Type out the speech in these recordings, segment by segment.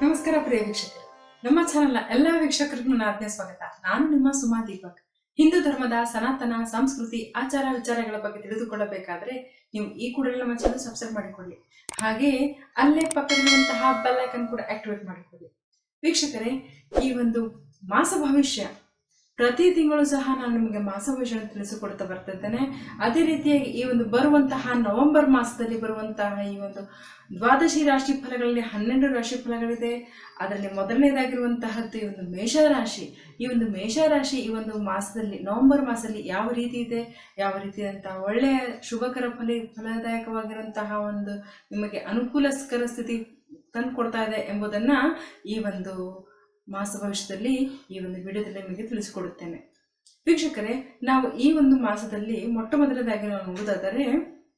ನಮಸ್ಕಾರ ಪ್ರಿಯ ವೀಕ್ಷಕರು ನಮ್ಮ ಚಾನೆಲ್ನ ಎಲ್ಲ ವೀಕ್ಷಕರಿಗೂ ನನ್ನ ಆತ್ಮೀಯ ಸ್ವಾಗತ ನಾನು ನಿಮ್ಮ ಸುಮಾ ದೀಪಕ್ ಹಿಂದೂ ಧರ್ಮದ ಸನಾತನ ಸಂಸ್ಕೃತಿ ಆಚಾರ ವಿಚಾರಗಳ ಬಗ್ಗೆ ತಿಳಿದುಕೊಳ್ಳಬೇಕಾದ್ರೆ ನೀವು ಈ ಕೂಡಲೇ ನಮ್ಮ ಚಾನಲ್ ಸಬ್ಸ್ಕ್ರೈಬ್ ಮಾಡಿಕೊಳ್ಳಿ ಹಾಗೆಯೇ ಅಲ್ಲೇ ಪಕ್ಕದಲ್ಲಿರುವಂತಹ ಬೆಲ್ ಐಕನ್ ಕೂಡ ಆಕ್ಟಿವೇಟ್ ಮಾಡಿಕೊಳ್ಳಿ ವೀಕ್ಷಕರೇ ಈ ಒಂದು ಮಾಸ ಭವಿಷ್ಯ ಪ್ರತಿ ತಿಂಗಳು ಸಹ ನಾನು ನಿಮಗೆ ಮಾಸ ಭವಿಷ್ಯವನ್ನು ತಿಳಿಸಿಕೊಡ್ತಾ ಬರ್ತಿದ್ದೇನೆ ಅದೇ ರೀತಿಯಾಗಿ ಈ ಒಂದು ಬರುವಂತಹ ನವೆಂಬರ್ ಮಾಸದಲ್ಲಿ ಬರುವಂತಹ ಈ ಒಂದು ದ್ವಾದಶಿ ರಾಶಿ ಫಲಗಳಲ್ಲಿ ಹನ್ನೆರಡು ರಾಶಿ ಫಲಗಳಿದೆ ಅದರಲ್ಲಿ ಮೊದಲನೇದಾಗಿರುವಂತಹದ್ದು ಈ ಒಂದು ಮೇಷರಾಶಿ ಈ ಒಂದು ಮೇಷರಾಶಿ ಈ ಒಂದು ಮಾಸದಲ್ಲಿ ನವೆಂಬರ್ ಮಾಸದಲ್ಲಿ ಯಾವ ರೀತಿ ಇದೆ ಯಾವ ರೀತಿಯಾದಂತಹ ಒಳ್ಳೆಯ ಶುಭಕರ ಫಲ ಫಲದಾಯಕವಾಗಿರುವಂತಹ ಒಂದು ನಿಮಗೆ ಅನುಕೂಲಸ್ಕರ ಸ್ಥಿತಿ ತಂದು ಕೊಡ್ತಾ ಇದೆ ಎಂಬುದನ್ನ ಈ ಒಂದು ಮಾಸ ಭವಿಷ್ಯದಲ್ಲಿ ಈ ಒಂದು ವಿಡಿಯೋದಲ್ಲಿ ನಿಮಗೆ ತಿಳಿಸಿಕೊಡುತ್ತೇನೆ ವೀಕ್ಷಕರೇ ನಾವು ಈ ಒಂದು ಮಾಸದಲ್ಲಿ ಮೊಟ್ಟ ಮೊದಲದಾಗಿ ನಾವು ನೋಡೋದಾದರೆ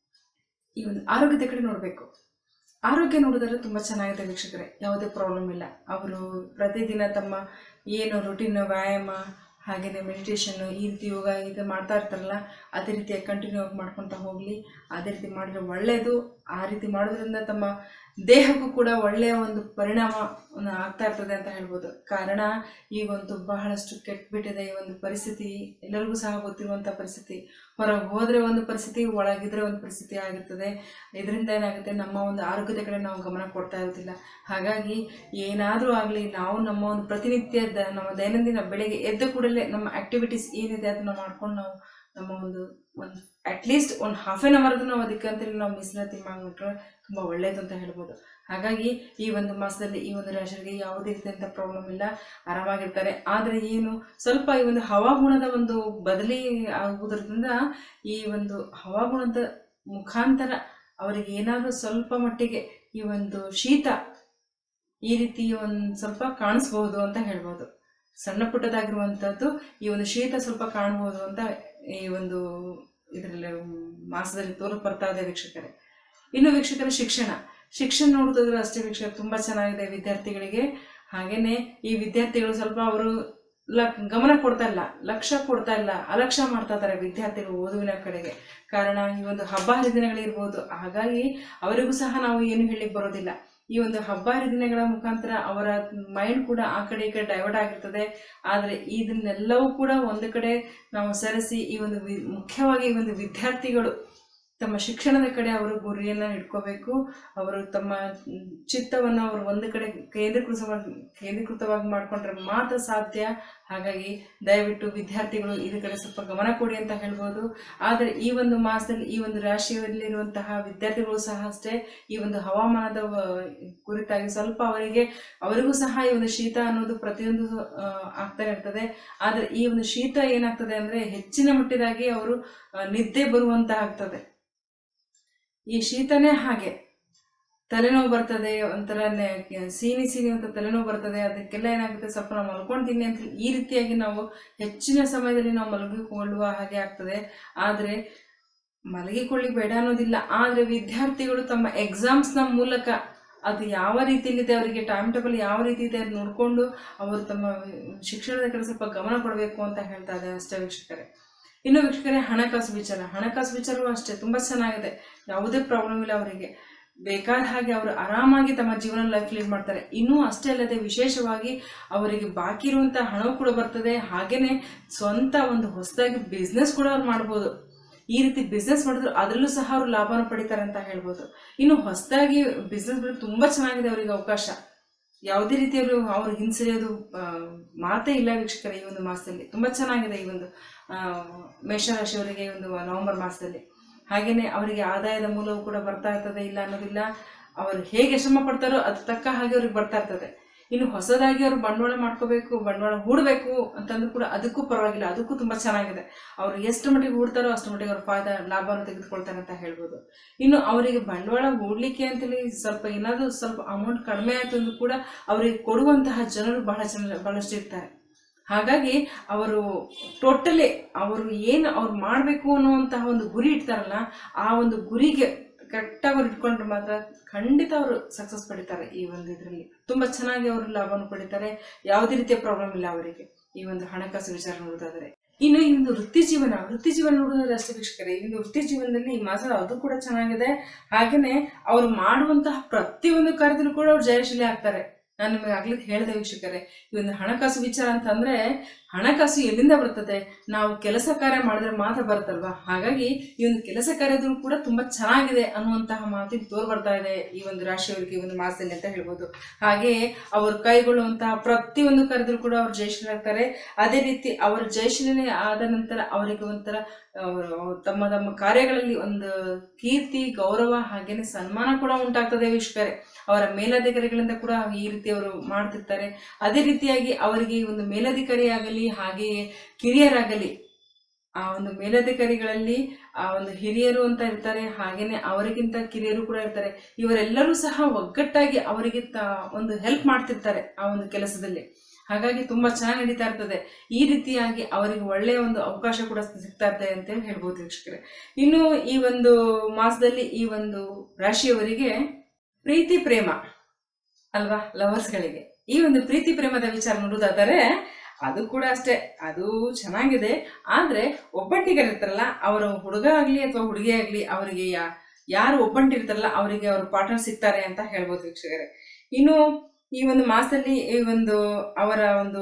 ಈ ಒಂದು ಆರೋಗ್ಯದ ಕಡೆ ನೋಡಬೇಕು ಆರೋಗ್ಯ ನೋಡಿದರೆ ತುಂಬ ಚೆನ್ನಾಗಿದೆ ವೀಕ್ಷಕರೇ ಯಾವುದೇ ಪ್ರಾಬ್ಲಮ್ ಇಲ್ಲ ಅವರು ಪ್ರತಿದಿನ ತಮ್ಮ ಏನು ರುಟೀನ್ ವ್ಯಾಯಾಮ ಹಾಗೆಯೇ ಮೆಡಿಟೇಷನ್ ಈ ರೀತಿ ಯೋಗ ಇದು ಮಾಡ್ತಾ ಇರ್ತಾರಲ್ಲ ಅದೇ ರೀತಿಯಾಗಿ ಕಂಟಿನ್ಯೂ ಆಗಿ ಮಾಡ್ಕೊತಾ ಹೋಗಲಿ ಅದೇ ರೀತಿ ಮಾಡಿದ್ರೆ ಒಳ್ಳೆಯದು ಆ ರೀತಿ ಮಾಡೋದ್ರಿಂದ ತಮ್ಮ ದೇಹಕ್ಕೂ ಕೂಡ ಒಳ್ಳೆಯ ಒಂದು ಪರಿಣಾಮ ಆಗ್ತಾ ಇರ್ತದೆ ಅಂತ ಹೇಳ್ಬೋದು ಕಾರಣ ಈ ಒಂದು ಬಹಳಷ್ಟು ಕೆಟ್ಟಬಿಟ್ಟಿದೆ ಈ ಒಂದು ಪರಿಸ್ಥಿತಿ ಎಲ್ಲರಿಗೂ ಸಹ ಗೊತ್ತಿರುವಂಥ ಪರಿಸ್ಥಿತಿ ಹೊರಗೆ ಹೋದರೆ ಒಂದು ಪರಿಸ್ಥಿತಿ ಒಳಗಿದ್ರೆ ಒಂದು ಪರಿಸ್ಥಿತಿ ಆಗಿರ್ತದೆ ಇದರಿಂದ ಏನಾಗುತ್ತೆ ನಮ್ಮ ಒಂದು ಆರೋಗ್ಯದ ಕಡೆ ನಾವು ಗಮನ ಕೊಡ್ತಾ ಇರೋದಿಲ್ಲ ಹಾಗಾಗಿ ಏನಾದರೂ ಆಗಲಿ ನಾವು ನಮ್ಮ ಒಂದು ಪ್ರತಿನಿತ್ಯದ ನಮ್ಮ ದೈನಂದಿನ ಬೆಳಿಗ್ಗೆ ಎದ್ದ ಕೂಡಲೇ ನಮ್ಮ ಆ್ಯಕ್ಟಿವಿಟೀಸ್ ಏನಿದೆ ಅದನ್ನು ಮಾಡ್ಕೊಂಡು ನಾವು ನಮ್ಮ ಒಂದು ಒಂದು ಅಟ್ಲೀಸ್ಟ್ ಒಂದು ಹಾಫ್ ಆನ್ ಅವರ್ದು ನಾವು ಅದಕ್ಕೆ ಅಂತೇಳಿ ನಾವು ಮೀಸಲಾತಿ ಮಾಡಿಬಿಟ್ರೆ ತುಂಬ ಒಳ್ಳೆಯದು ಅಂತ ಹೇಳ್ಬೋದು ಹಾಗಾಗಿ ಈ ಒಂದು ಮಾಸದಲ್ಲಿ ಈ ಒಂದು ರಾಶಿಗೆ ಯಾವುದೇ ರೀತಿಯಂಥ ಪ್ರಾಬ್ಲಮ್ ಇಲ್ಲ ಆರಾಮಾಗಿರ್ತಾರೆ ಆದರೆ ಏನು ಸ್ವಲ್ಪ ಈ ಒಂದು ಹವಾಗುಣದ ಒಂದು ಬದಲಿ ಆಗುವುದರಿಂದ ಈ ಒಂದು ಹವಾಗುಣದ ಮುಖಾಂತರ ಅವರಿಗೆ ಏನಾದರೂ ಸ್ವಲ್ಪ ಮಟ್ಟಿಗೆ ಈ ಒಂದು ಶೀತ ಈ ರೀತಿ ಒಂದು ಸ್ವಲ್ಪ ಕಾಣಿಸ್ಬಹುದು ಅಂತ ಹೇಳ್ಬೋದು ಸಣ್ಣ ಪುಟ್ಟದಾಗಿರುವಂಥದ್ದು ಈ ಒಂದು ಶೀತ ಸ್ವಲ್ಪ ಕಾಣ್ಬೋದು ಅಂತ ಈ ಒಂದು ಇದರಲ್ಲಿ ಮಾಸದಲ್ಲಿ ತೋರು ಬರ್ತಾ ಇದೆ ವೀಕ್ಷಕರೇ ಇನ್ನು ವೀಕ್ಷಕರ ಶಿಕ್ಷಣ ಶಿಕ್ಷಣ ನೋಡೋದಾದ್ರೆ ಅಷ್ಟೇ ವೀಕ್ಷಕರು ತುಂಬ ಚೆನ್ನಾಗಿದೆ ವಿದ್ಯಾರ್ಥಿಗಳಿಗೆ ಹಾಗೇನೆ ಈ ವಿದ್ಯಾರ್ಥಿಗಳು ಸ್ವಲ್ಪ ಅವರು ಲ ಗಮನ ಕೊಡ್ತಾ ಇಲ್ಲ ಲಕ್ಷ್ಯ ಕೊಡ್ತಾ ಇಲ್ಲ ಅಲಕ್ಷ್ಯ ಮಾಡ್ತಾ ಇದ್ದಾರೆ ವಿದ್ಯಾರ್ಥಿಗಳು ಓದುವಿನ ಕಡೆಗೆ ಕಾರಣ ಈ ಒಂದು ಹಬ್ಬ ಹರಿದಿನಗಳಿರ್ಬೋದು ಹಾಗಾಗಿ ಅವರಿಗೂ ಸಹ ನಾವು ಏನು ಹೇಳಿ ಬರೋದಿಲ್ಲ ಈ ಒಂದು ಹಬ್ಬ ಹರಿದಿನಗಳ ಮುಖಾಂತರ ಅವರ ಮೈಂಡ್ ಕೂಡ ಆ ಕಡೆ ಈ ಕಡೆ ಡೈವರ್ಟ್ ಆಗಿರ್ತದೆ ಆದರೆ ಇದನ್ನೆಲ್ಲವೂ ಕೂಡ ಒಂದು ಕಡೆ ನಾವು ಸರಿಸಿ ಈ ಒಂದು ವಿ ಮುಖ್ಯವಾಗಿ ಈ ಒಂದು ವಿದ್ಯಾರ್ಥಿಗಳು ತಮ್ಮ ಶಿಕ್ಷಣದ ಕಡೆ ಅವರು ಗುರಿಯನ್ನು ಇಟ್ಕೋಬೇಕು ಅವರು ತಮ್ಮ ಚಿತ್ತವನ್ನು ಅವರು ಒಂದು ಕಡೆ ಕೇಂದ್ರೀಕೃತ ಕೇಂದ್ರೀಕೃತವಾಗಿ ಮಾಡಿಕೊಂಡ್ರೆ ಮಾತ್ರ ಸಾಧ್ಯ ಹಾಗಾಗಿ ದಯವಿಟ್ಟು ವಿದ್ಯಾರ್ಥಿಗಳು ಇದ್ರ ಕಡೆ ಸ್ವಲ್ಪ ಗಮನ ಕೊಡಿ ಅಂತ ಹೇಳ್ಬೋದು ಆದರೆ ಈ ಒಂದು ಮಾಸದಲ್ಲಿ ಈ ಒಂದು ರಾಶಿಯಲ್ಲಿರುವಂತಹ ವಿದ್ಯಾರ್ಥಿಗಳು ಸಹ ಅಷ್ಟೇ ಈ ಒಂದು ಹವಾಮಾನದ ಕುರಿತಾಗಿ ಸ್ವಲ್ಪ ಅವರಿಗೆ ಅವರಿಗೂ ಸಹ ಈ ಒಂದು ಶೀತ ಅನ್ನೋದು ಪ್ರತಿಯೊಂದು ಆಗ್ತಾನೆ ಇರ್ತದೆ ಆದರೆ ಈ ಒಂದು ಶೀತ ಏನಾಗ್ತದೆ ಅಂದರೆ ಹೆಚ್ಚಿನ ಮಟ್ಟಿದಾಗಿ ಅವರು ನಿದ್ದೆ ಬರುವಂತ ಆಗ್ತದೆ ಈ ಶೀತನೇ ಹಾಗೆ ತಲೆನೋವು ಬರ್ತದೆ ಒಂಥರ ಸೀನಿ ಸೀನಿ ಅಂತ ತಲೆನೋವು ಬರ್ತದೆ ಅದಕ್ಕೆಲ್ಲ ಏನಾಗುತ್ತೆ ಸ್ವಲ್ಪ ನಾವು ಮಲ್ಕೊಳ್ತೀನಿ ಅಂತ ಈ ರೀತಿಯಾಗಿ ನಾವು ಹೆಚ್ಚಿನ ಸಮಯದಲ್ಲಿ ನಾವು ಮಲಗಿಕೊಳ್ಳುವ ಹಾಗೆ ಆಗ್ತದೆ ಆದರೆ ಮಲಗಿಕೊಳ್ಳಿ ಬೇಡ ಅನ್ನೋದಿಲ್ಲ ಆದರೆ ವಿದ್ಯಾರ್ಥಿಗಳು ತಮ್ಮ ಎಕ್ಸಾಮ್ಸ್ನ ಮೂಲಕ ಅದು ಯಾವ ರೀತಿಯಲ್ಲಿದೆ ಅವರಿಗೆ ಟೈಮ್ ಟೇಬಲ್ ಯಾವ ರೀತಿ ಇದೆ ಅದು ನೋಡಿಕೊಂಡು ಅವರು ತಮ್ಮ ಶಿಕ್ಷಣದ ಕಡೆ ಸ್ವಲ್ಪ ಗಮನ ಕೊಡಬೇಕು ಅಂತ ಹೇಳ್ತಾ ಇದ್ದಾರೆ ಅಷ್ಟೇ ವೀಕ್ಷಕರೇ ಇನ್ನು ವೀಕ್ಷಕರೇ ಹಣಕಾಸು ವಿಚಾರ ಹಣಕಾಸು ವಿಚಾರವೂ ಅಷ್ಟೇ ತುಂಬ ಚೆನ್ನಾಗಿದೆ ಯಾವುದೇ ಪ್ರಾಬ್ಲಮ್ ಇಲ್ಲ ಅವರಿಗೆ ಬೇಕಾದ ಹಾಗೆ ಅವರು ಆರಾಮಾಗಿ ತಮ್ಮ ಜೀವನ ಲೈಫ್ ಲೀಡ್ ಮಾಡ್ತಾರೆ ಇನ್ನೂ ಅಷ್ಟೇ ಅಲ್ಲದೆ ವಿಶೇಷವಾಗಿ ಅವರಿಗೆ ಬಾಕಿ ಇರುವಂಥ ಹಣವು ಕೂಡ ಬರ್ತದೆ ಹಾಗೆಯೇ ಸ್ವಂತ ಒಂದು ಹೊಸದಾಗಿ ಬಿಸ್ನೆಸ್ ಕೂಡ ಅವ್ರು ಮಾಡ್ಬೋದು ಈ ರೀತಿ ಬಿಸ್ನೆಸ್ ಮಾಡಿದ್ರು ಅದರಲ್ಲೂ ಸಹ ಅವರು ಲಾಭನ ಪಡಿತಾರೆ ಅಂತ ಹೇಳ್ಬೋದು ಇನ್ನು ಹೊಸದಾಗಿ ಬಿಸ್ನೆಸ್ ಮಾಡಿದ್ರೆ ತುಂಬ ಚೆನ್ನಾಗಿದೆ ಅವರಿಗೆ ಅವಕಾಶ ಯಾವುದೇ ರೀತಿಯಲ್ಲೂ ಅವರು ಹಿಂಸೆಯೋದು ಮಾತೇ ಇಲ್ಲ ವೀಕ್ಷಕರ ಈ ಒಂದು ಮಾಸದಲ್ಲಿ ತುಂಬ ಚೆನ್ನಾಗಿದೆ ಈ ಒಂದು ಮೇಷರಾಶಿಯವರಿಗೆ ಈ ಒಂದು ನವೆಂಬರ್ ಮಾಸದಲ್ಲಿ ಹಾಗೆಯೇ ಅವರಿಗೆ ಆದಾಯದ ಮೂಲವು ಕೂಡ ಬರ್ತಾ ಇರ್ತದೆ ಇಲ್ಲ ಅನ್ನೋದಿಲ್ಲ ಅವರು ಹೇಗೆ ಶ್ರಮ ಪಡ್ತಾರೋ ಅದು ತಕ್ಕ ಹಾಗೆ ಅವ್ರಿಗೆ ಬರ್ತಾ ಇರ್ತದೆ ಇನ್ನು ಹೊಸದಾಗಿ ಅವರು ಬಂಡವಾಳ ಮಾಡ್ಕೋಬೇಕು ಬಂಡವಾಳ ಹೂಡಬೇಕು ಅಂತಂದ್ರೂ ಕೂಡ ಅದಕ್ಕೂ ಪರವಾಗಿಲ್ಲ ಅದಕ್ಕೂ ತುಂಬ ಚೆನ್ನಾಗಿದೆ ಅವರು ಎಷ್ಟು ಮಟ್ಟಿಗೆ ಹೂಡ್ತಾರೋ ಅಷ್ಟು ಮಟ್ಟಿಗೆ ಅವ್ರ ಫಾಯ್ದ ಲಾಭವನ್ನು ತೆಗೆದುಕೊಳ್ತಾರೆ ಅಂತ ಹೇಳ್ಬೋದು ಇನ್ನು ಅವರಿಗೆ ಬಂಡವಾಳ ಹೂಡ್ಲಿಕ್ಕೆ ಅಂತೇಳಿ ಸ್ವಲ್ಪ ಏನಾದರೂ ಸ್ವಲ್ಪ ಅಮೌಂಟ್ ಕಡಿಮೆ ಆಯಿತು ಅಂದ್ರೂ ಕೂಡ ಅವರಿಗೆ ಕೊಡುವಂತಹ ಜನರು ಬಹಳ ಜನ ಬಹಳಷ್ಟು ಇರ್ತಾರೆ ಹಾಗಾಗಿ ಅವರು ಟೋಟಲಿ ಅವರು ಏನು ಅವ್ರು ಮಾಡಬೇಕು ಅನ್ನುವಂತಹ ಒಂದು ಗುರಿ ಇಡ್ತಾರಲ್ಲ ಆ ಒಂದು ಗುರಿಗೆ ಕರೆಕ್ಟಾಗಿ ಅವ್ರು ಇಟ್ಕೊಂಡ್ರೆ ಮಾತ್ರ ಖಂಡಿತ ಅವರು ಸಕ್ಸಸ್ ಪಡಿತಾರೆ ಈ ಒಂದು ಇದರಲ್ಲಿ ತುಂಬ ಚೆನ್ನಾಗಿ ಅವರು ಲಾಭವನ್ನು ಪಡಿತಾರೆ ಯಾವುದೇ ರೀತಿಯ ಪ್ರಾಬ್ಲಮ್ ಇಲ್ಲ ಅವರಿಗೆ ಈ ಒಂದು ಹಣಕಾಸು ವಿಚಾರ ನೋಡೋದಾದರೆ ಇನ್ನು ಈ ಒಂದು ವೃತ್ತಿ ಜೀವನ ವೃತ್ತಿ ಜೀವನ ನೋಡೋದಾದ್ರೆ ಅಷ್ಟೇ ವೀಕ್ಷಕರೇ ಈ ಒಂದು ವೃತ್ತಿ ಜೀವನದಲ್ಲಿ ಈ ಮಾಸ ಅದು ಕೂಡ ಚೆನ್ನಾಗಿದೆ ಹಾಗೆಯೇ ಅವರು ಮಾಡುವಂತಹ ಪ್ರತಿಯೊಂದು ಕಾರ್ಯದಲ್ಲೂ ಕೂಡ ಅವ್ರು ಜಯಶೀಲಿ ಆಗ್ತಾರೆ ನಾನು ನಿಮಗೆ ಆಗ್ಲೇ ಹೇಳಿದೆ ವೀಕ್ಷಕರೇ ಈ ಒಂದು ಹಣಕಾಸು ವಿಚಾರ ಅಂತಂದ್ರೆ ಹಣಕಾಸು ಎಲ್ಲಿಂದ ಬರ್ತದೆ ನಾವು ಕೆಲಸ ಕಾರ್ಯ ಮಾಡಿದ್ರೆ ಮಾತ್ರ ಬರುತ್ತಲ್ವಾ ಹಾಗಾಗಿ ಈ ಒಂದು ಕೆಲಸ ಕಾರ್ಯಗಳು ಕೂಡ ತುಂಬಾ ಚೆನ್ನಾಗಿದೆ ಅನ್ನುವಂತಹ ಮಾತಿಗೆ ತೋರ್ ಬರ್ತಾ ಇದೆ ಈ ಒಂದು ರಾಶಿಯವರಿಗೆ ಈ ಒಂದು ಮಾಸದಲ್ಲಿ ಅಂತ ಹೇಳ್ಬೋದು ಹಾಗೆ ಅವರು ಕೈಗೊಳ್ಳುವಂತಹ ಪ್ರತಿಯೊಂದು ಕಾರ್ಯದಲ್ಲೂ ಕೂಡ ಅವರು ಜಯಶೀಲರಾಗ್ತಾರೆ ಅದೇ ರೀತಿ ಅವರ ಜಯಶೀಲನೆ ಆದ ನಂತರ ಅವರಿಗೆ ಒಂಥರ ಅವರು ತಮ್ಮ ತಮ್ಮ ಕಾರ್ಯಗಳಲ್ಲಿ ಒಂದು ಕೀರ್ತಿ ಗೌರವ ಹಾಗೇನೆ ಸನ್ಮಾನ ಕೂಡ ಉಂಟಾಗ್ತದೆ ವೀಕ್ಷಕರೇ ಅವರ ಮೇಲಧಿಕಾರಿಗಳಿಂದ ಕೂಡ ಈ ರೀತಿ ಅವರು ಮಾಡ್ತಿರ್ತಾರೆ ಅದೇ ರೀತಿಯಾಗಿ ಅವರಿಗೆ ಈ ಒಂದು ಮೇಲಧಿಕಾರಿ ಆಗಲಿ ಹಾಗೆಯೇ ಕಿರಿಯರಾಗಲಿ ಆ ಒಂದು ಮೇಲಧಿಕಾರಿಗಳಲ್ಲಿ ಆ ಒಂದು ಹಿರಿಯರು ಅಂತ ಇರ್ತಾರೆ ಹಾಗೇನೆ ಅವರಿಗಿಂತ ಕಿರಿಯರು ಕೂಡ ಇರ್ತಾರೆ ಇವರೆಲ್ಲರೂ ಸಹ ಒಗ್ಗಟ್ಟಾಗಿ ಅವರಿಗೆ ತ ಒಂದು ಹೆಲ್ಪ್ ಮಾಡ್ತಿರ್ತಾರೆ ಆ ಒಂದು ಕೆಲಸದಲ್ಲಿ ಹಾಗಾಗಿ ತುಂಬಾ ಚೆನ್ನಾಗಿ ನಡೀತಾ ಇರ್ತದೆ ಈ ರೀತಿಯಾಗಿ ಅವರಿಗೆ ಒಳ್ಳೆಯ ಒಂದು ಅವಕಾಶ ಕೂಡ ಸಿಗ್ತಾ ಇರ್ತದೆ ಅಂತ ಹೇಳಿ ಹೇಳ್ಬೋದು ವೀಕ್ಷಕರೇ ಇನ್ನು ಈ ಒಂದು ಮಾಸದಲ್ಲಿ ಈ ಒಂದು ರಾಶಿಯವರಿಗೆ ಪ್ರೀತಿ ಪ್ರೇಮ ಅಲ್ವಾ ಲವರ್ಸ್ಗಳಿಗೆ ಈ ಒಂದು ಪ್ರೀತಿ ಪ್ರೇಮದ ವಿಚಾರ ನೋಡೋದಾದರೆ ಅದು ಕೂಡ ಅಷ್ಟೇ ಅದು ಚೆನ್ನಾಗಿದೆ ಆದ್ರೆ ಒಬ್ಬಂಟಿಗರಿರ್ತಾರಲ್ಲ ಅವರು ಹುಡುಗ ಆಗ್ಲಿ ಅಥವಾ ಹುಡುಗಿ ಆಗ್ಲಿ ಅವರಿಗೆ ಯಾ ಯಾರು ಒಬ್ಬಂಟಿರ್ತಾರಲ್ಲ ಅವರಿಗೆ ಅವರು ಪಾರ್ಟ್ನರ್ ಸಿಗ್ತಾರೆ ಅಂತ ಹೇಳ್ಬೋದು ವೀಕ್ಷಕರೇ ಇನ್ನು ಈ ಒಂದು ಮಾಸದಲ್ಲಿ ಈ ಒಂದು ಅವರ ಒಂದು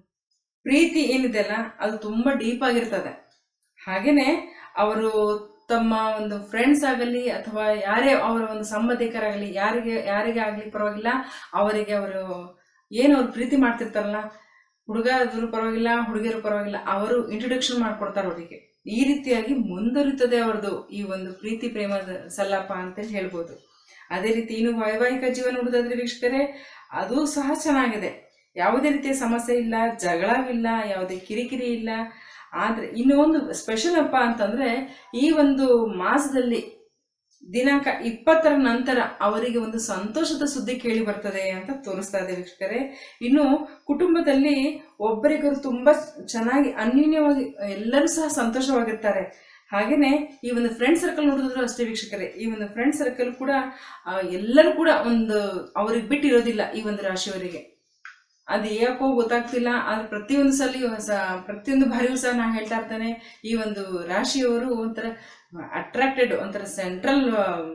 ಪ್ರೀತಿ ಏನಿದೆ ಅಲ್ಲ ಅದು ತುಂಬಾ ಡೀಪ್ ಆಗಿರ್ತದೆ ಹಾಗೇನೆ ಅವರು ತಮ್ಮ ಒಂದು ಫ್ರೆಂಡ್ಸ್ ಆಗಲಿ ಅಥವಾ ಯಾರೇ ಅವರ ಒಂದು ಸಂಬಂಧಿಕರಾಗಲಿ ಯಾರಿಗೆ ಯಾರಿಗೆ ಆಗಲಿ ಪರವಾಗಿಲ್ಲ ಅವರಿಗೆ ಅವರು ಏನು ಅವ್ರು ಪ್ರೀತಿ ಮಾಡ್ತಿರ್ತಾರಲ್ಲ ಹುಡುಗ ಆದ್ರೂ ಪರವಾಗಿಲ್ಲ ಹುಡುಗಿಯರು ಪರವಾಗಿಲ್ಲ ಅವರು ಇಂಟ್ರೊಡಕ್ಷನ್ ಮಾಡ್ಕೊಡ್ತಾರೆ ಅವರಿಗೆ ಈ ರೀತಿಯಾಗಿ ಮುಂದುವರಿತದೆ ಅವ್ರದ್ದು ಈ ಒಂದು ಪ್ರೀತಿ ಪ್ರೇಮದ ಸಲ್ಲಾಪ ಅಂತ ಹೇಳ್ಬೋದು ಅದೇ ರೀತಿ ಇನ್ನು ವೈವಾಹಿಕ ಜೀವನ ನೋಡೋದಾದ್ರೆ ವೀಕ್ಷಕರೇ ಅದು ಸಹ ಚೆನ್ನಾಗಿದೆ ಯಾವುದೇ ರೀತಿಯ ಸಮಸ್ಯೆ ಇಲ್ಲ ಜಗಳವಿಲ್ಲ ಯಾವುದೇ ಕಿರಿಕಿರಿ ಇಲ್ಲ ಆದ್ರೆ ಇನ್ನು ಒಂದು ಸ್ಪೆಷಲ್ ಅಪ್ಪ ಅಂತಂದ್ರೆ ಈ ಒಂದು ಮಾಸದಲ್ಲಿ ದಿನಾಂಕ ಇಪ್ಪತ್ತರ ನಂತರ ಅವರಿಗೆ ಒಂದು ಸಂತೋಷದ ಸುದ್ದಿ ಕೇಳಿ ಬರ್ತದೆ ಅಂತ ತೋರಿಸ್ತಾ ಇದೆ ವೀಕ್ಷಕರೇ ಇನ್ನು ಕುಟುಂಬದಲ್ಲಿ ಒಬ್ಬರಿಗೊಬ್ಬರು ತುಂಬಾ ಚೆನ್ನಾಗಿ ಅನ್ಯೂನ್ಯವಾಗಿ ಎಲ್ಲರೂ ಸಹ ಸಂತೋಷವಾಗಿರ್ತಾರೆ ಹಾಗೇನೆ ಈ ಒಂದು ಫ್ರೆಂಡ್ ಸರ್ಕಲ್ ನೋಡಿದ್ರು ಅಷ್ಟೇ ವೀಕ್ಷಕರೇ ಈ ಒಂದು ಫ್ರೆಂಡ್ ಸರ್ಕಲ್ ಕೂಡ ಆ, ಎಲ್ಲರೂ ಕೂಡ ಒಂದು ಅವ್ರಿಗೆ ಬಿಟ್ಟಿರೋದಿಲ್ಲ ಈ ಒಂದು ರಾಶಿಯವರಿಗೆ ಅದು ಯಾಕೋ ಗೊತ್ತಾಗ್ತಿಲ್ಲ ಆದ್ರೆ ಪ್ರತಿಯೊಂದು ಸಲ ಪ್ರತಿಯೊಂದು ಬಾರಿಯೂ ಸಹ ನಾ ಹೇಳ್ತಾ ಇರ್ತೇನೆ ಈ ಒಂದು ರಾಶಿಯವರು ಒಂಥರ ಅಟ್ರಾಕ್ಟೆಡ್ ಒಂಥರ ಸೆಂಟ್ರಲ್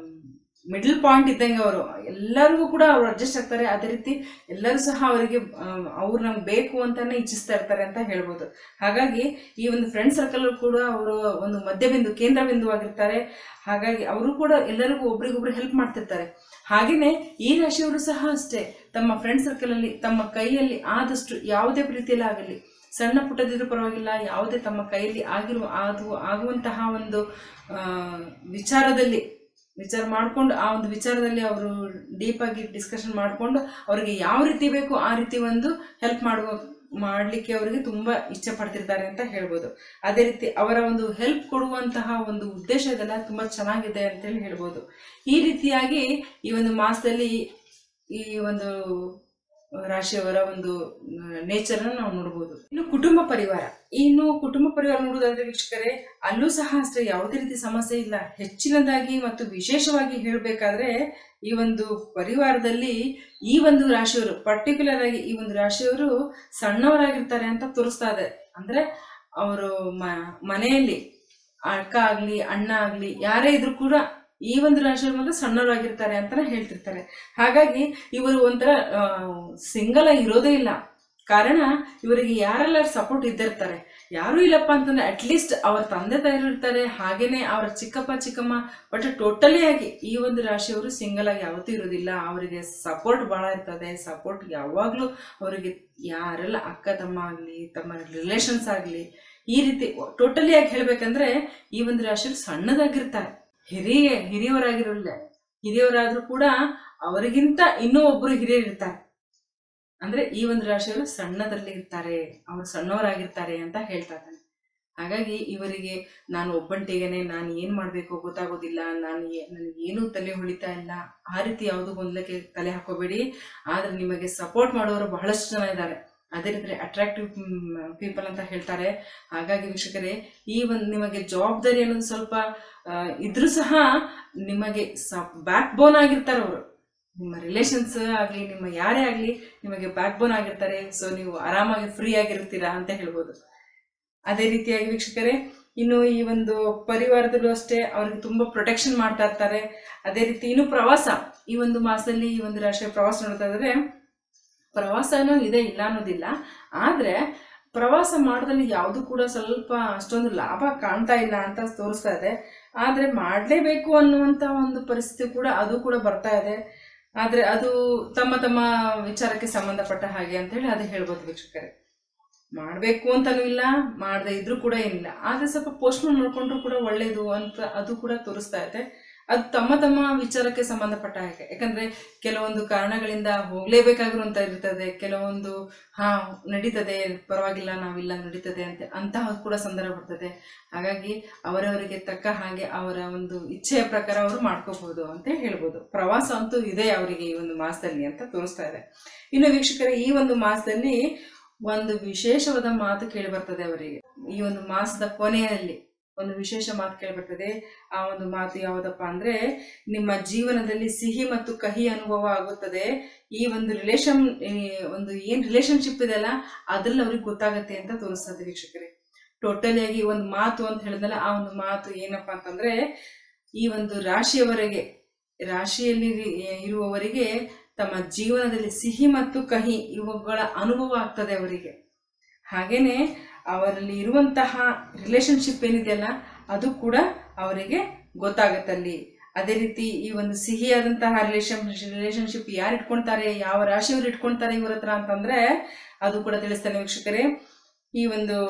ಮಿಡಲ್ ಪಾಯಿಂಟ್ ಇದ್ದಂಗೆ ಅವರು ಎಲ್ಲರಿಗೂ ಕೂಡ ಅವ್ರು ಅಡ್ಜಸ್ಟ್ ಆಗ್ತಾರೆ ಅದೇ ರೀತಿ ಎಲ್ಲರೂ ಸಹ ಅವರಿಗೆ ಅವ್ರು ನಮ್ಗೆ ಬೇಕು ಅಂತಾನೆ ಇಚ್ಛಿಸ್ತಾ ಇರ್ತಾರೆ ಅಂತ ಹೇಳ್ಬೋದು ಹಾಗಾಗಿ ಈ ಒಂದು ಫ್ರೆಂಡ್ ಸರ್ಕಲ್ ಕೂಡ ಅವರು ಒಂದು ಮಧ್ಯಬಿಂದು ಕೇಂದ್ರ ಬಿಂದು ಆಗಿರ್ತಾರೆ ಹಾಗಾಗಿ ಅವರು ಕೂಡ ಎಲ್ಲರಿಗೂ ಒಬ್ರಿಗೊಬ್ರು ಹೆಲ್ಪ್ ಮಾಡ್ತಿರ್ತಾರೆ ಹಾಗೇನೆ ಈ ರಾಶಿಯವರು ಸಹ ಅಷ್ಟೇ ತಮ್ಮ ಫ್ರೆಂಡ್ ಸರ್ಕಲ್ ಅಲ್ಲಿ ತಮ್ಮ ಕೈಯಲ್ಲಿ ಆದಷ್ಟು ಯಾವುದೇ ಪ್ರೀತಿಯಲ್ಲಿ ಆಗಲಿ ಸಣ್ಣ ಪುಟ್ಟದಿದ್ರು ಪರವಾಗಿಲ್ಲ ಯಾವುದೇ ತಮ್ಮ ಕೈಯಲ್ಲಿ ಆಗಿರುವ ಅದು ಆಗುವಂತಹ ಒಂದು ಆ, ವಿಚಾರದಲ್ಲಿ ವಿಚಾರ ಮಾಡ್ಕೊಂಡು ಆ ಒಂದು ವಿಚಾರದಲ್ಲಿ ಅವರು ಡೀಪ್ ಆಗಿ ಡಿಸ್ಕಷನ್ ಮಾಡಿಕೊಂಡು ಅವರಿಗೆ ಯಾವ ರೀತಿ ಬೇಕು ಆ ರೀತಿ ಒಂದು ಹೆಲ್ಪ್ ಮಾಡುವ ಮಾಡಲಿಕ್ಕೆ ಅವರಿಗೆ ತುಂಬಾ ಇಚ್ಛೆ ಪಡ್ತಿರ್ತಾರೆ ಅಂತ ಹೇಳ್ಬೋದು ಅದೇ ರೀತಿ ಅವರ ಒಂದು ಹೆಲ್ಪ್ ಕೊಡುವಂತಹ ಒಂದು ಉದ್ದೇಶ ಇದೆಲ್ಲ ತುಂಬಾ ಚೆನ್ನಾಗಿದೆ ಅಂತೇಳಿ ಹೇಳ್ಬೋದು ಈ ರೀತಿಯಾಗಿ ಈ ಒಂದು ಮಾಸದಲ್ಲಿ ಈ ಒಂದು ರಾಶಿಯವರ ಒಂದು ನೇಚರ್ ನಾವು ನೋಡ್ಬೋದು ಇನ್ನು ಕುಟುಂಬ ಪರಿವಾರ ಇನ್ನು ಕುಟುಂಬ ಪರಿವಾರ ನೋಡೋದಾದ್ರೆ ವೀಕ್ಷಕರೇ ಅಲ್ಲೂ ಸಹ ಅಷ್ಟೇ ಯಾವುದೇ ರೀತಿ ಸಮಸ್ಯೆ ಇಲ್ಲ ಹೆಚ್ಚಿನದಾಗಿ ಮತ್ತು ವಿಶೇಷವಾಗಿ ಹೇಳಬೇಕಾದ್ರೆ ಈ ಒಂದು ಪರಿವಾರದಲ್ಲಿ ಈ ಒಂದು ರಾಶಿಯವರು ಪರ್ಟಿಕ್ಯುಲರ್ ಆಗಿ ಈ ಒಂದು ರಾಶಿಯವರು ಸಣ್ಣವರಾಗಿರ್ತಾರೆ ಅಂತ ತೋರಿಸ್ತಾ ಇದೆ ಅಂದ್ರೆ ಅವರು ಮನೆಯಲ್ಲಿ ಅಕ್ಕ ಆಗ್ಲಿ ಅಣ್ಣ ಆಗ್ಲಿ ಯಾರೇ ಇದ್ರು ಕೂಡ ಈ ಒಂದು ರಾಶಿಯವ್ರು ಮಾತ್ರ ಸಣ್ಣವರಾಗಿರ್ತಾರೆ ಅಂತಾನೆ ಹೇಳ್ತಿರ್ತಾರೆ ಹಾಗಾಗಿ ಇವರು ಒಂಥರ ಸಿಂಗಲ್ ಆಗಿ ಇರೋದೇ ಇಲ್ಲ ಕಾರಣ ಇವರಿಗೆ ಯಾರೆಲ್ಲ ಸಪೋರ್ಟ್ ಇದ್ದಿರ್ತಾರೆ ಯಾರೂ ಇಲ್ಲಪ್ಪ ಅಂತಂದ್ರೆ ಅಟ್ಲೀಸ್ಟ್ ಅವ್ರ ತಂದೆ ತಾಯಿರು ಇರ್ತಾರೆ ಹಾಗೇನೆ ಅವರ ಚಿಕ್ಕಪ್ಪ ಚಿಕ್ಕಮ್ಮ ಬಟ್ ಟೋಟಲಿ ಆಗಿ ಈ ಒಂದು ರಾಶಿಯವರು ಸಿಂಗಲ್ ಆಗಿ ಯಾವತ್ತೂ ಇರೋದಿಲ್ಲ ಅವರಿಗೆ ಸಪೋರ್ಟ್ ಭಾಳ ಇರ್ತದೆ ಸಪೋರ್ಟ್ ಯಾವಾಗಲೂ ಅವರಿಗೆ ಯಾರೆಲ್ಲ ಅಕ್ಕ ತಮ್ಮ ಆಗಲಿ ತಮ್ಮ ರಿಲೇಷನ್ಸ್ ಆಗಲಿ ಈ ರೀತಿ ಟೋಟಲಿ ಆಗಿ ಹೇಳ್ಬೇಕಂದ್ರೆ ಈ ಒಂದು ರಾಶಿಯವರು ಸಣ್ಣದಾಗಿರ್ತಾರೆ ಹಿರಿಯ ಹಿರಿಯವರಾಗಿರಲ್ಲ ಹಿರಿಯವರಾದ್ರೂ ಕೂಡ ಅವರಿಗಿಂತ ಇನ್ನೂ ಒಬ್ರು ಹಿರಿಯರು ಇರ್ತಾರೆ ಅಂದ್ರೆ ಈ ಒಂದು ರಾಶಿಯವರು ಸಣ್ಣದಲ್ಲಿ ಇರ್ತಾರೆ ಅವರು ಸಣ್ಣವರಾಗಿರ್ತಾರೆ ಅಂತ ಹೇಳ್ತಾ ಇದ್ದಾನೆ ಹಾಗಾಗಿ ಇವರಿಗೆ ನಾನು ಒಬ್ಬಂಟಿಗೆನೆ ನಾನು ಏನ್ ಮಾಡ್ಬೇಕು ಗೊತ್ತಾಗೋದಿಲ್ಲ ನಾನು ಏ- ನನಗೆ ಏನೂ ತಲೆ ಹೊಳಿತಾ ಇಲ್ಲ ಆ ರೀತಿ ಯಾವುದು ಗೊಂದಲಕ್ಕೆ ತಲೆ ಹಾಕೋಬೇಡಿ ಆದ್ರೆ ನಿಮಗೆ ಸಪೋರ್ಟ್ ಮಾಡೋರು ಬಹಳಷ್ಟು ಜನ ಇದ್ದಾರೆ ಅದೇ ರೀತಿ ಅಟ್ರಾಕ್ಟಿವ್ ಪೀಪಲ್ ಅಂತ ಹೇಳ್ತಾರೆ ಹಾಗಾಗಿ ವೀಕ್ಷಕರೇ ಈ ಒಂದು ನಿಮಗೆ ಜವಾಬ್ದಾರಿ ಅನ್ನೋದು ಸ್ವಲ್ಪ ಆ, ಇದ್ರೂ ಸಹ ನಿಮಗೆ ಬ್ಯಾಕ್ ಬೋನ್ ಆಗಿರ್ತಾರೆ ಅವರು ನಿಮ್ಮ ರಿಲೇಷನ್ಸ್ ಆಗಲಿ ನಿಮ್ಮ ಯಾರೇ ಆಗಲಿ ನಿಮಗೆ ಬ್ಯಾಕ್ ಬೋನ್ ಆಗಿರ್ತಾರೆ ಸೊ ನೀವು ಆರಾಮಾಗಿ ಫ್ರೀ ಆಗಿರ್ತೀರಾ ಅಂತ ಹೇಳ್ಬೋದು ಅದೇ ರೀತಿಯಾಗಿ ವೀಕ್ಷಕರೇ ಇನ್ನು ಈ ಒಂದು ಪರಿವಾರದಲ್ಲೂ ಅಷ್ಟೇ ಅವ್ರಿಗೆ ತುಂಬಾ ಪ್ರೊಟೆಕ್ಷನ್ ಮಾಡ್ತಾ ಇರ್ತಾರೆ ಅದೇ ರೀತಿ ಇನ್ನು ಪ್ರವಾಸ ಈ ಒಂದು ಮಾಸದಲ್ಲಿ ಈ ಒಂದು ರಾಷ್ಟ್ರೀಯ ಪ್ರವಾಸ ನೋಡ್ತಾ ಇದ್ರೆ ಪ್ರವಾಸನೂ ಇದೆ ಇಲ್ಲ ಅನ್ನೋದಿಲ್ಲ ಆದರೆ ಪ್ರವಾಸ ಮಾಡೋದ್ರಲ್ಲಿ ಯಾವುದು ಕೂಡ ಸ್ವಲ್ಪ ಅಷ್ಟೊಂದು ಲಾಭ ಕಾಣ್ತಾ ಇಲ್ಲ ಅಂತ ತೋರಿಸ್ತಾ ಇದೆ ಆದರೆ ಮಾಡಲೇಬೇಕು ಅನ್ನುವಂಥ ಒಂದು ಪರಿಸ್ಥಿತಿ ಕೂಡ ಅದು ಕೂಡ ಬರ್ತಾ ಇದೆ ಆದರೆ ಅದು ತಮ್ಮ ತಮ್ಮ ವಿಚಾರಕ್ಕೆ ಸಂಬಂಧಪಟ್ಟ ಹಾಗೆ ಅಂತೇಳಿ ಅದು ಹೇಳ್ಬೋದು ವೀಕ್ಷಕರೇ ಮಾಡಬೇಕು ಅಂತಲೂ ಇಲ್ಲ ಮಾಡದೇ ಇದ್ರೂ ಕೂಡ ಏನಿಲ್ಲ ಆದರೆ ಸ್ವಲ್ಪ ಪೋಸ್ಟ್ಪೋನ್ ಮಾಡ್ಕೊಂಡ್ರು ಕೂಡ ಒಳ್ಳೇದು ಅಂತ ಅದು ಕೂಡ ತೋರಿಸ್ತಾ ಇದೆ ಅದು ತಮ್ಮ ತಮ್ಮ ವಿಚಾರಕ್ಕೆ ಸಂಬಂಧಪಟ್ಟ ಹಾಗೆ ಯಾಕಂದ್ರೆ ಕೆಲವೊಂದು ಕಾರಣಗಳಿಂದ ಹೋಗ್ಲೇಬೇಕಾಗಿರುವಂತ ಇರ್ತದೆ ಕೆಲವೊಂದು ಹಾ ನಡೀತದೆ ಪರವಾಗಿಲ್ಲ ನಾವಿಲ್ಲ ನಡೀತದೆ ಅಂತ ಅಂತಹ ಕೂಡ ಸಂದರ್ಭ ಬರ್ತದೆ ಹಾಗಾಗಿ ಅವರವರಿಗೆ ತಕ್ಕ ಹಾಗೆ ಅವರ ಒಂದು ಇಚ್ಛೆಯ ಪ್ರಕಾರ ಅವರು ಮಾಡ್ಕೋಬಹುದು ಅಂತ ಹೇಳ್ಬೋದು ಪ್ರವಾಸ ಅಂತೂ ಇದೆ ಅವರಿಗೆ ಈ ಒಂದು ಮಾಸದಲ್ಲಿ ಅಂತ ತೋರಿಸ್ತಾ ಇದೆ ಇನ್ನು ವೀಕ್ಷಕರೇ ಈ ಒಂದು ಮಾಸದಲ್ಲಿ ಒಂದು ವಿಶೇಷವಾದ ಮಾತು ಕೇಳಿ ಬರ್ತದೆ ಅವರಿಗೆ ಈ ಒಂದು ಮಾಸದ ಕೊನೆಯಲ್ಲಿ ಒಂದು ವಿಶೇಷ ಮಾತು ಕೇಳಿಬರ್ತದೆ ಆ ಒಂದು ಮಾತು ಯಾವುದಪ್ಪ ಅಂದ್ರೆ ನಿಮ್ಮ ಜೀವನದಲ್ಲಿ ಸಿಹಿ ಮತ್ತು ಕಹಿ ಅನುಭವ ಆಗುತ್ತದೆ ಈ ಒಂದು ರಿಲೇಷನ್ ಒಂದು ಏನ್ ರಿಲೇಶನ್ಶಿಪ್ ಇದೆಲ್ಲ ಅದ್ರಲ್ಲಿ ಅವ್ರಿಗೆ ಗೊತ್ತಾಗತ್ತೆ ಅಂತ ತೋರಿಸ್ತದೆ ವೀಕ್ಷಕರೇ ಟೋಟಲಿ ಆಗಿ ಒಂದು ಮಾತು ಅಂತ ಹೇಳಿದಲ್ಲ ಆ ಒಂದು ಮಾತು ಏನಪ್ಪಾ ಅಂತಂದ್ರೆ ಈ ಒಂದು ರಾಶಿಯವರೆಗೆ ರಾಶಿಯಲ್ಲಿ ಇರುವವರಿಗೆ ತಮ್ಮ ಜೀವನದಲ್ಲಿ ಸಿಹಿ ಮತ್ತು ಕಹಿ ಇವುಗಳ ಅನುಭವ ಆಗ್ತದೆ ಅವರಿಗೆ ಹಾಗೇನೆ ಅವರಲ್ಲಿ ಇರುವಂತಹ ರಿಲೇಶನ್ಶಿಪ್ ಏನಿದೆಯಲ್ಲ ಅದು ಕೂಡ ಅವರಿಗೆ ಗೊತ್ತಾಗತ್ತಲ್ಲಿ ಅದೇ ರೀತಿ ಈ ಒಂದು ಸಿಹಿಯಾದಂತಹ ರಿಲೇಶನ್ ರಿಲೇಶನ್ಶಿಪ್ ಯಾರು ಇಟ್ಕೊಳ್ತಾರೆ ಯಾವ ರಾಶಿಯವರು ಇಟ್ಕೊಳ್ತಾರೆ ಇವ್ರ ಹತ್ರ ಅಂತಂದ್ರೆ ಅದು ಕೂಡ ತಿಳಿಸ್ತಾನೆ ವೀಕ್ಷಕರೇ ಈ ಒಂದು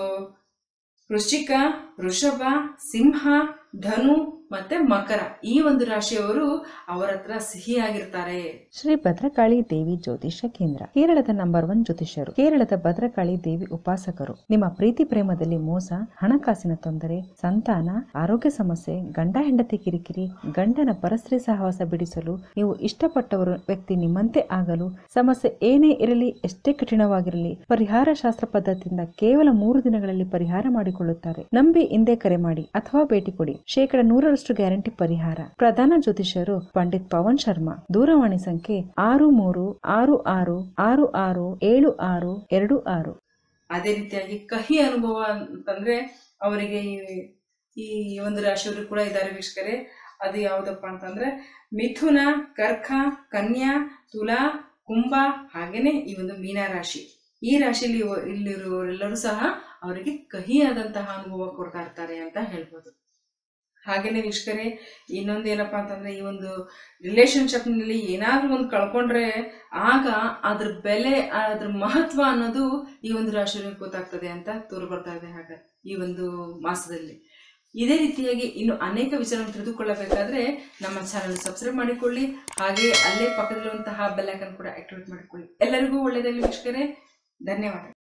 ವೃಶ್ಚಿಕ ವೃಷಭ ಸಿಂಹ ಧನು ಮತ್ತೆ ಮಕರ ಈ ಒಂದು ರಾಶಿಯವರು ಅವರ ಹತ್ರ ಸಿಹಿಯಾಗಿರ್ತಾರೆ ಶ್ರೀ ಭದ್ರಕಾಳಿ ದೇವಿ ಜ್ಯೋತಿಷ್ಯ ಕೇಂದ್ರ ಕೇರಳದ ನಂಬರ್ ಒನ್ ಜ್ಯೋತಿಷ್ಯರು ಕೇರಳದ ಭದ್ರಕಾಳಿ ದೇವಿ ಉಪಾಸಕರು ನಿಮ್ಮ ಪ್ರೀತಿ ಪ್ರೇಮದಲ್ಲಿ ಮೋಸ ಹಣಕಾಸಿನ ತೊಂದರೆ ಸಂತಾನ ಆರೋಗ್ಯ ಸಮಸ್ಯೆ ಗಂಡ ಹೆಂಡತಿ ಕಿರಿಕಿರಿ ಗಂಡನ ಪರಸ್ತ್ರೀ ಸಹವಾಸ ಬಿಡಿಸಲು ನೀವು ಇಷ್ಟಪಟ್ಟವರು ವ್ಯಕ್ತಿ ನಿಮ್ಮಂತೆ ಆಗಲು ಸಮಸ್ಯೆ ಏನೇ ಇರಲಿ ಎಷ್ಟೇ ಕಠಿಣವಾಗಿರಲಿ ಪರಿಹಾರ ಶಾಸ್ತ್ರ ಪದ್ಧತಿಯಿಂದ ಕೇವಲ ಮೂರು ದಿನಗಳಲ್ಲಿ ಪರಿಹಾರ ಮಾಡಿಕೊಳ್ಳುತ್ತಾರೆ ನಂಬಿ ಹಿಂದೆ ಕರೆ ಮಾಡಿ ಅಥವಾ ಭೇಟಿ ಕೊಡಿ ಶೇಕಡ ನೂರರಷ್ಟು ಗ್ಯಾರಂಟಿ ಪರಿಹಾರ ಪ್ರಧಾನ ಜ್ಯೋತಿಷ್ಯರು ಪಂಡಿತ್ ಪವನ್ ಶರ್ಮಾ ದೂರವಾಣಿ ಸಂಖ್ಯೆ ಆರು ಮೂರು ಆರು ಆರು ಆರು ಆರು ಏಳು ಆರು ಎರಡು ಆರು ಅದೇ ರೀತಿಯಾಗಿ ಕಹಿ ಅನುಭವ ಅಂತಂದ್ರೆ ಅವರಿಗೆ ಈ- ಈ ಒಂದು ರಾಶಿಯವರು ಕೂಡ ಇದ್ದಾರೆ ವೀಕ್ಷಕರೇ ಅದು ಯಾವುದಪ್ಪ ಅಂತಂದ್ರೆ ಮಿಥುನ ಕರ್ಕ ಕನ್ಯಾ ತುಲಾ ಕುಂಭ ಹಾಗೇನೆ ಈ ಒಂದು ಮೀನ ರಾಶಿ ಈ ರಾಶಿಯಲ್ಲಿ ಇವ- ಇಲ್ಲಿರುವವರೆಲ್ಲರೂ ಸಹ ಅವರಿಗೆ ಕಹಿಯಾದಂತಹ ಅನುಭವ ಕೊಡ್ತಾ ಇರ್ತಾರೆ ಅಂತ ಹೇಳ್ಬೋದು ಹಾಗೇನೆ ವೀಕ್ಷಕರೇ ಇನ್ನೊಂದು ಏನಪ್ಪಾ ಅಂತಂದ್ರೆ ಈ ಒಂದು ರಿಲೇಶನ್ಶಿಪ್ ನಲ್ಲಿ ಏನಾದ್ರೂ ಒಂದು ಕಳ್ಕೊಂಡ್ರೆ ಆಗ ಅದ್ರ ಬೆಲೆ ಅದ್ರ ಮಹತ್ವ ಅನ್ನೋದು ಈ ಒಂದು ರಾಶಿಯವರಿಗೆ ಗೊತ್ತಾಗ್ತದೆ ಅಂತ ತೋರು ಬರ್ತಾ ಇದೆ ಹಾಗೆ ಈ ಒಂದು ಮಾಸದಲ್ಲಿ ಇದೇ ರೀತಿಯಾಗಿ ಇನ್ನು ಅನೇಕ ವಿಚಾರಗಳನ್ನು ತಿಳಿದುಕೊಳ್ಳಬೇಕಾದ್ರೆ ನಮ್ಮ ಚಾನಲ್ ಸಬ್ಸ್ಕ್ರೈಬ್ ಮಾಡಿಕೊಳ್ಳಿ ಹಾಗೆ ಅಲ್ಲೇ ಪಕ್ಕದಲ್ಲಿರುವಂತಹ ಬೆಲ್ ಐಕನ್ ಕೂಡ ಆಕ್ಟಿವೇಟ್ ಮಾಡಿಕೊಳ್ಳಿ ಎಲ್ಲರಿಗೂ ಒಳ್ಳೆಯದಾಗಲಿ ವೀಕ್ಷಕರೇ ಧನ್ಯವಾದ